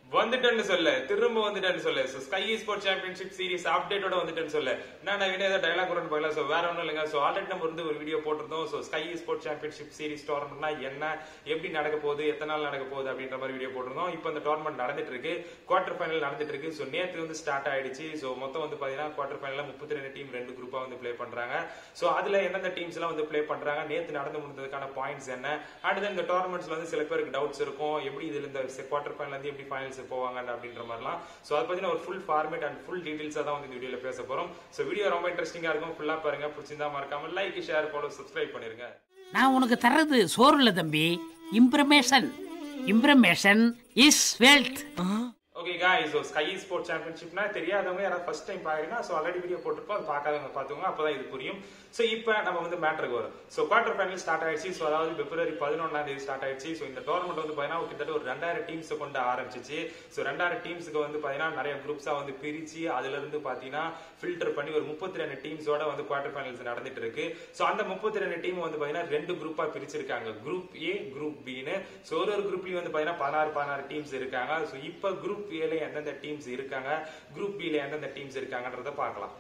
வந்துட்டேன்னு சொல்ல திரும்ப வந்துட்டேன்னு சொல்ல so Skyesports championship series அப்டேட்டோட வந்துட்டேன்னு சொல்ல நான் நான் ஏதோ டைலாக் கூட போயிடலாம் ஸோ வேற ஒன்றும் இல்லைங்க ஸோ ஆல்ரெடி நம்ம வந்து ஒரு வீடியோ போட்டிருந்தோம் so Skyesports championship series டோர்னமெண்ட்னா என்ன எப்படி நடக்க போகுது எத்தனை நாள் நடக்க போகுது அப்படின்ற மாதிரி வீடியோ போட்டிருந்தோம் இப்போ இந்த டோர்னமெண்ட் நடந்துட்டு இருக்கு குவார்டர் ஃபைனல் நடந்துட்டு இருக்கு ஸோ நேற்று வந்து ஸ்டார்ட் ஆயிடுச்சு ஸோ மொத்தம் வந்து பாத்தீங்கன்னா குவார்டர் ஃபைனல்ல முப்பத்தி ரெண்டு டீம் ரெண்டு குரூப்பா வந்து ப்ளே பண்றாங்க ஸோ அதுல எந்தெந்த டீம்ஸ் எல்லாம் வந்து ப்ளே பண்றாங்க நேற்று நடந்து முடிந்ததுக்கான பாயிண்ட்ஸ் என்ன அடுத்து இந்த டோர்னமெண்ட்ஸ்ல வந்து சில பேருக்கு டவுட்ஸ் இருக்கும் எப்படி இதுல இந்த குவார்டர் ஃபைனல் வந்து எப்படி ஃபைனல்ஸ் போவாங்க அப்படின்ற மாதிரிலாம் ஸோ அதை பத்தின ஒரு ஃபுல் ஃபார்மேட் அண்ட் ஃபுல் டீடைல்ஸா தான் வந்து இந்த வீடியோல பேச போறோம் ஸோ வீடியோ ரொம்ப இன்ட்ரெஸ்டிங்கா இருக்கும் ஃபுல்லா பாருங்க பிடிச்சிருந்தா மறக்காம லைக் ஷேர் ஃபாலோ சப்ஸ்கிரைப் பண்ணிருங்க நான் உனக்கு தர்றது சோறு இல்ல தம்பி information information is wealth okay guys so Skyesports சாம்பியன்ஷிப்னா தெரியாதவங்க யாராவது ஃபர்ஸ்ட் டைம் பாக்குறீங்கன்னா ஸோ ஆல்ரெடி வீடியோ போட்டிருப்போம் அது பார்க்காதவங்க பார்த்துக்கோங்க அப்பதான் இது புரியும் ஸோ இப்போ நம்ம வந்து மேட்ருக்கு வரும் ஸோ குவார்டர் ஃபைனல் ஸ்டார்ட் ஆயிடுச்சு ஸோ அதாவது பிப்ரவரி பதினொன்றாம் தேதி ஸ்டார்ட் ஆயிடுச்சு ஸோ இந்த டோர்னமெண்ட் வந்து பார்த்தீங்கன்னா கிட்டத்தட்ட ஒரு ரெண்டாயிரம் டீம்ஸ் கொண்டு ஆரம்பிச்சிச்சு ஸோ ரெண்டாயிரம் டீம்ஸுக்கு வந்து பார்த்தீங்கன்னா நிறைய குரூப்ஸா வந்து பிரிச்சு அதுல இருந்து பார்த்தீங்கன்னா ஃபில்டர் பண்ணி ஒரு முப்பத்தி ரெண்டு டீம்ஸோட வந்து குவார்டர் ஃபைனல்ஸ் நடந்துட்டு இருக்கு ஸோ அந்த முப்பத்தி ரெண்டு டீம் வந்து பார்த்தீங்கன்னா ரெண்டு குரூப்பா பிரிச்சிருக்காங்க குரூப் ஏ குரூப் பின்னு ஸோ ஒரு ஒரு குரூப்லயும் வந்து பார்த்தீங்கன்னா பதினாறு பதினாறு டீம்ஸ் இருக்காங்க ஸோ இப்போ குரூப் ஏல எந்தெந்த டீம்ஸ் இருக்காங்க குரூப் பில எந்தெந்த டீம்ஸ் இருக்காங்கன்றத பார்க்கலாம்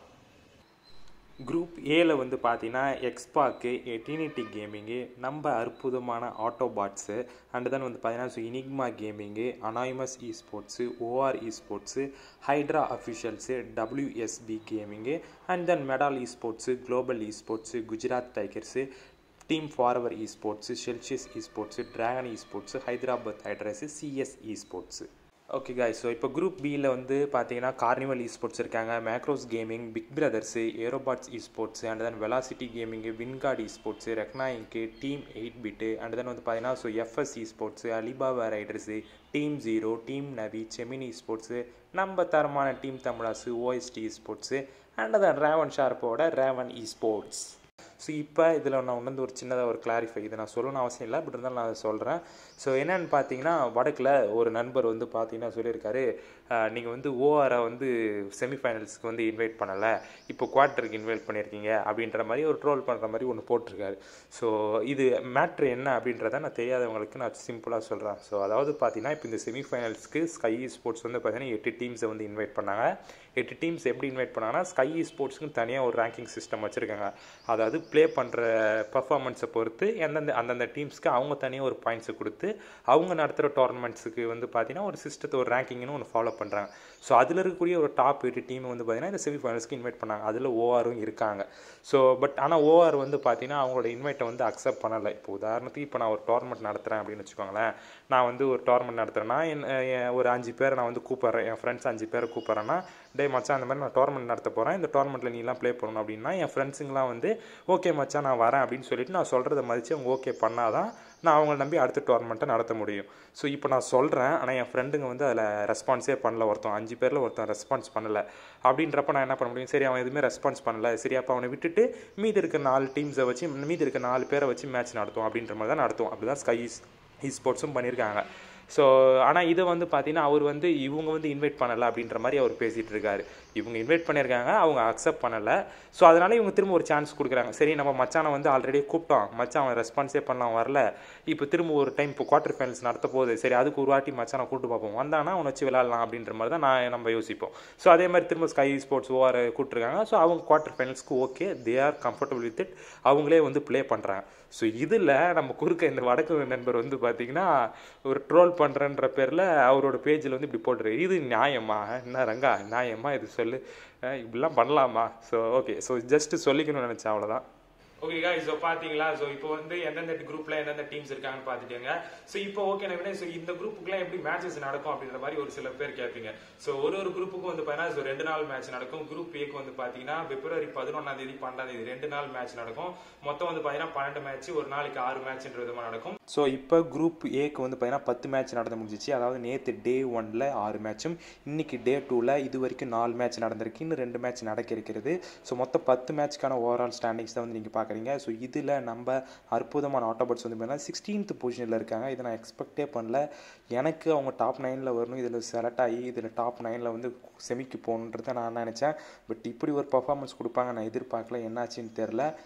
குரூப் ஏல வந்து பார்த்தீங்கன்னா எக்ஸ்பாக்கு டினிட்டி கேமிங்கு நம்ம அற்புதமான ஆட்டோபாட்ஸு அண்ட் தென் வந்து பார்த்தீங்கன்னா so Enigma Gaming anonymous esports or esports Hydra officials WSB Gaming and then Medal esports Global esports Gujarat Tigers team forever esports Celsius esports Dragon esports Hyderabad Hydras CS esports okay guys so இப்போ group பியில் வந்து பார்த்தீங்கன்னா Carnival esports இருக்காங்க Macros Gaming Big Brothers Aerobots esports and then Velocity Gaming Vanguard esports ரெக்னா இங்கு team eight bit and then வந்து பார்த்தீங்கன்னா so FS esports Alibaba Raiders team zero team Navi Chemin esports நம்ம தரமான team Tamilas OST sports and then Raven ஷார்ப்போட Raven esports so இப்போ இதில் நான் வந்து ஒரு சின்னதாக ஒரு கிளாரிஃபை இதை நான் சொல்லணும்னு அவசியம் இல்லை பட் இருந்தாலும் நான் சொல்கிறேன் ஸோ என்னன்னு பார்த்தீங்கன்னா வடக்கில் ஒரு நண்பர் வந்து பார்த்தீங்கன்னா சொல்லியிருக்காரு நீங்கள் வந்து ஓஆரை வந்து செமிஃபைனல்ஸ்க்கு வந்து இன்வைட் பண்ணலை இப்போ குவார்ட்டருக்கு இன்வைட் பண்ணியிருக்கீங்க அப்படின்ற மாதிரி ஒரு ட்ரோல் பண்ணுற மாதிரி ஒன்று போட்டிருக்காரு ஸோ இது மேட்ரு என்ன அப்படின்றத நான் தெரியாதவங்களுக்கு நான் சிம்பிளாக சொல்கிறேன் ஸோ அதாவது பார்த்தீங்கன்னா இப்போ இந்த செமிஃபைனல்ஸ்க்கு ஸ்கை ஸ்போர்ட்ஸ் வந்து பார்த்தீங்கன்னா எட்டு டீம்ஸை வந்து இன்வைட் பண்ணாங்க எட்டு டீம்ஸ் எப்படி இன்வைட் பண்ணாங்கன்னா ஸ்கை ஸ்போர்ட்ஸ்க்கு தனியாக ஒரு ரேங்கிங் சிஸ்டம் வச்சுருக்காங்க அதாவது ப்ளே பண்ணுற பர்ஃபார்மன்ஸை பொறுத்து எந்தெந்த அந்தந்த டீம்ஸ்க்கு அவங்க தனியாக ஒரு பாயிண்ட்ஸை கொடுத்து அவங்க நடத்துகிற டோர்னமெண்ட்ஸுக்கு வந்து பார்த்தீங்கன்னா ஒரு சிஸ்டத்தை ஒரு ரேங்கிங்னு ஒன்று ஃபாலோ பண்ணுறாங்க ஸோ அதில் இருக்கக்கூடிய ஒரு டாப் எட்டு டீம் வந்து பார்த்தீங்கன்னா இந்த செமிஃபைனல்ஸ்க்கு இன்வைட் பண்ணாங்க அதில் ஓஆரும் இருக்காங்க ஸோ பட் ஆனால் ஓஆர் வந்து பார்த்தீங்கன்னா அவங்களோட இன்வைட்டை வந்து அக்செப்ட் பண்ணலை இப்போ உதாரணத்துக்கு இப்போ நான் ஒரு டோர்னமெண்ட் நடத்துகிறேன் அப்படின்னு வச்சுக்கோங்களேன் நான் வந்து ஒரு டோர்னமெண்ட் நடத்துகிறேன்னா என் என் ஒரு அஞ்சு பேரை நான் வந்து கூப்பிட்றேன் என் ஃப்ரெண்ட்ஸ் அஞ்சு பேரை கூப்பிட்றேன்னா டே மச்சான் அந்த மாதிரி நான் டோர்னமெண்ட் நடத்த போகிறேன் இந்த டோர்னமெண்ட்டில் நீலாம் ப்ளே பண்ணணும் அப்படின்னா என் ஃப்ரெண்ட்ஸுங்களாம் வந்து ஓகே மச்சான் நான் வரேன் அப்படின்னு சொல்லிட்டு நான் சொல்கிறத மதித்து அவங்க ஓகே பண்ணாதான் நான் அவங்கள நம்பி அடுத்த டோர்னமெண்ட்டை நடத்த முடியும் ஸோ இப்போ நான் சொல்கிறேன் ஆனால் என் ஃப்ரெண்டுங்க வந்து அதில் ரெஸ்பான்ஸே பண்ணல ஒருத்தன் அஞ்சு பேரில் ஒருத்தன் ரெஸ்பான்ஸ் பண்ணலை அப்படின்றப்ப நான் என்ன பண்ண முடியும் சரி அவன் எதுவுமே ரெஸ்பான்ஸ் பண்ணல சரி அப்போ அவனை விட்டுட்டு மீதி இருக்க நாலு டீம்ஸை வச்சு மீதி இருக்க நாலு பேரை வச்சு மேட்ச் நடத்தும் அப்படின்ற மாதிரி தான் நடத்தும் அப்படி தான் ஸ்கை இ ஸ்போர்ட்ஸும் பண்ணியிருக்காங்க ஸோ ஆனால் இதை வந்து பார்த்தீங்கன்னா அவர் வந்து இவங்க வந்து இன்வைட் பண்ணலை அப்படின்ற மாதிரி அவர் பேசிகிட்டு இருக்காரு இவங்க இன்வைட் பண்ணியிருக்காங்க அவங்க அக்செப்ட் பண்ணலை ஸோ அதனால இவங்க திரும்ப ஒரு சான்ஸ் கொடுக்குறாங்க சரி நம்ம மச்சானை வந்து ஆல்ரெடி கூப்பிட்டோம் மச்சான் அவன் ரெஸ்பான்ஸே பண்ணலாம் வரல இப்போ திரும்ப ஒரு டைம் இப்போ குவார்டர் ஃபைனல்ஸ் நடத்த போகுது சரி அதுக்கு ஒரு வாட்டி மச்சானை கூப்பிட்டு பார்ப்போம் வந்தானா அவனை வச்சு விளாட்லாம் அப்படின்ற மாதிரி தான் நான் நம்ம யோசிப்போம் ஸோ அதே மாதிரி திரும்ப ஸ்கை ஸ்போர்ட்ஸ் ஓஆர் கூப்பிட்ருக்காங்க ஸோ அவங்க குவார்டர் ஃபைனல்ஸ்க்கு okay they are comfortable with it அவங்களே வந்து ப்ளே பண்ணுறாங்க ஸோ இதில் நம்ம குறுக்க இந்த வடக்கு நண்பர் வந்து பார்த்தீங்கன்னா ஒரு ட்ரோல் பண்ணுறன்ற பேரில் அவரோட பேஜில் வந்து இப்படி போட்டுரு இது நியாயமா என்ன ரங்கா நியாயமா இது சொல்லு இப்படிலாம் பண்ணலாமா ஸோ ஓகே ஸோ ஜஸ்ட் சொல்லிக்கணும்னு நினச்சேன் அவ்வளோதான் ஓகே guys ஸோ பாத்தீங்களா ஸோ இப்போ வந்து எந்தெந்த குரூப்ல எந்தெந்த டீம்ஸ் இருக்காங்கன்னு பாத்துக்கோங்க ஸோ இப்போ ஓகே நான் ஸோ இந்த குரூப்புக்குலாம் எப்படி மேட்சஸ் நடக்கும் அப்படின்ற மாதிரி ஒரு சில பேர் கேட்பீங்க ஸோ ஒரு ஒரு குரூப்புக்கும் வந்து பார்த்தீங்கன்னா ஸோ ரெண்டு நாள் மேட்ச் நடக்கும் குரூப் ஏக்கு வந்து பாத்தீங்கன்னா பிப்ரவரி பதினொன்றாம் தேதி பன்னெண்டாம் தேதி ரெண்டு நாள் மேட்ச் நடக்கும் மொத்தம் வந்து பாத்தீங்கன்னா பன்னெண்டு மேட்ச் ஒரு நாளைக்கு ஆறு மேட்ச்ன்ற விதமா நடக்கும் ஸோ இப்போ குரூப் ஏக்கு வந்து பார்த்தீங்கன்னா பத்து மேட்ச் நடந்து முடிஞ்சிச்சு அதாவது நேற்று டே ஒன்ல ஆறு மேட்சும் இன்னைக்கு டே டூவில் இது வரைக்கும் நாலு மேட்ச் நடந்திருக்கு இன்னும் ரெண்டு மேட்ச் நடக்க இருக்கிறது ஸோ மொத்தம் பத்து மேட்ச்க்கான ஓவரால் ஸ்டாண்டிங்ஸ் தான் வந்து நீங்கள் பார்க்குறீங்க ஸோ இதில் நம்ம அற்புதமான ஆட்டோபட்ஸ் வந்து பார்த்தீங்கன்னா சிக்ஸ்டீன்த் பொசிஷனில் இருக்காங்க இதை நான் எக்ஸ்பெக்டே பண்ணல எனக்கு அவங்க டாப் நைனில் வரணும் இதில் செலக்ட் ஆகி இதில் டாப் நைனில் வந்து செமிக்கு போகணுன்றதை நான் நினச்சேன் பட் இப்படி ஒரு பர்ஃபார்மன்ஸ் கொடுப்பாங்க நான் எதிர்பார்க்கல என்னாச்சுன்னு தெரில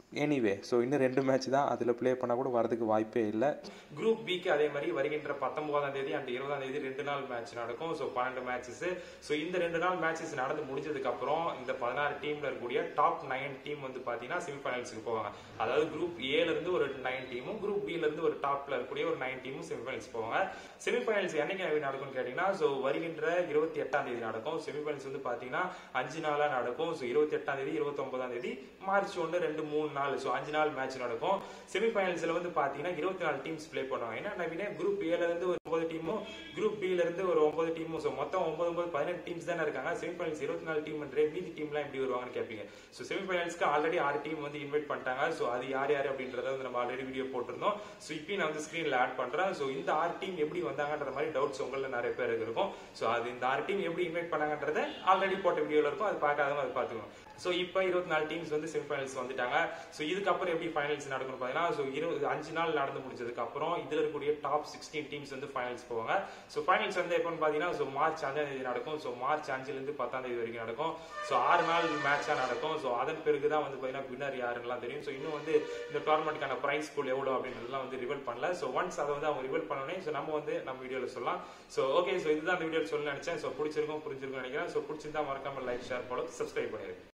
எனிவே ஸோ இன்னும் ரெண்டு மேட்ச் தான் அதில் ப்ளே பண்ணால் கூட வரதுக்கு வாய்ப்பே இல்லை குரூப் பிக்கு அதே மாதிரி வருகின்ற பத்தொன்பதாம் தேதி அண்ட் இருபதாம் தேதி ரெண்டு நாள் மேட்ச் நடக்கும் ஸோ பன்னெண்டு மேட்சஸ் ஸோ இந்த ரெண்டு நாள் மேட்சஸ் நடந்து முடிஞ்சதுக்கு அப்புறம் இந்த பதினாறு டீம்ல இருக்கக்கூடிய டாப் நைன் டீம் வந்து பாத்தீங்கன்னா செமிஃபைனல்ஸ்க்கு போவாங்க அதாவது குரூப் ஏல இருந்து ஒரு நைன் டீமும் குரூப் பில இருந்து ஒரு டாப்ல இருக்கக்கூடிய ஒரு நைன் டீமும் செமிஃபைனல்ஸ் போவாங்க செமிஃபைனல்ஸ் என்னைக்கு நடக்கும்னு கேட்டீங்கன்னா ஸோ வருகின்ற இருபத்தி எட்டாம் தேதி நடக்கும் செமிஃபைனல்ஸ் வந்து பாத்தீங்கன்னா அஞ்சு நாளா நடக்கும் ஸோ இருபத்தி எட்டாம் தேதி இருபத்தி ஒன்பதாம் தேதி மார்ச் ஒன்று ரெண்டு மூணு நாள் ஸோ அஞ்சு நாள் மேட்ச் நடக்கும் செமிஃபைனல்ஸ்ல வந்து பாத்தீங்கன்னா இருபத்தி நாலு டீம்ஸ் ப்ளே பண்ணுவாங்க ஏன்னா நவீன குரூப் ஏல இருந்து ஒரு ஒன்பது டீமும் குரூப் பில இருந்து ஒரு ஒன்பது டீமும் ஸோ மொத்தம் ஒன்பது ஒன்பது பதினெட்டு டீம்ஸ் தானே இருக்காங்க செமிஃபைனல்ஸ் இருபத்தி நாலு டீம் மீதி டீம்லாம் எப்படி வருவாங்கன்னு கேட்பீங்க ஸோ செமிஃபைனல்ஸ்க்கு ஆல்ரெடி ஆறு டீம் வந்து இன்வைட் பண்ணிட்டாங்க ஸோ அது யார் யார் அப்படின்றத வந்து நம்ம ஆல்ரெடி வீடியோ போட்டிருந்தோம் ஸோ இப்பயும் நான் வந்து ஸ்க்ரீன்ல ஆட் பண்றேன் ஸோ இந்த ஆறு டீம் எப்படி வந்தாங்கன்ற மாதிரி டவுட்ஸ் உங்களில் நிறைய பேருக்கு இருக்கும் ஸோ அது இந்த ஆறு டீம் எப்படி இன்வைட் பண்ணாங்கன்றத ஆல்ரெடி போட்ட வீடியோல இருக்கும் அது பார்க்காதவங்க அது பார்த்துக்கணும் ஸோ இப்போ இருபத்தி நாலு டீம்ஸ் வந்து செமிஃபைனல்ஸ் வந்துட்டாங்க ஸோ இதுக்கப்புறம் எப்படி ஃபைனல்ஸ் நடக்கணும் பார்த்தீங்கன்னா ஸோ இருபது அஞ்சு நாள் நடந்து முடிஞ்சதுக்கு அப்புறம் இதுல இருக்கக்கூடிய டாப் சிக்ஸ்டீன் டீம்ஸ் வந்து ஃபைனல்ஸ் போவாங்க ஸோ ஃபைனல்ஸ் வந்து எப்போன்னு பார்த்தீங்கன்னா ஸோ மார்ச் அஞ்சாம் தேதி நடக்கும் ஸோ மார்ச் அஞ்சுலேருந்து பத்தாம் தேதி வரைக்கும் நடக்கும் ஸோ ஆறு நாள் மேட்சாக நடக்கும் ஸோ அதன் பிறகு தான் வந்து பார்த்தீங்கன்னா வின்னர் யாருன்னெலாம் தெரியும் ஸோ இன்னும் வந்து இந்த டோர்னமெண்ட்டுக்கான ப்ரைஸ் பூல் எவ்வளோ அப்படின்றதுலாம் வந்து ரிவல் பண்ணல ஸோ ஒன்ஸ் அதை வந்து அவங்க ரிவல் பண்ணோன்னே ஸோ நம்ம வந்து நம்ம வீடியோவில் சொல்லலாம் ஸோ ஓகே ஸோ இதுதான் அந்த வீடியோவில் சொல்ல நினைச்சேன் ஸோ பிடிச்சிருக்கும் புரிஞ்சிருக்கும் நினைக்கிறேன் ஸோ பிடிச்சிருந்தா மறக்காம லைக் ஷேர் ஃபாலோ சப்ஸ்கிரைப் பண்ணிருக்கேன்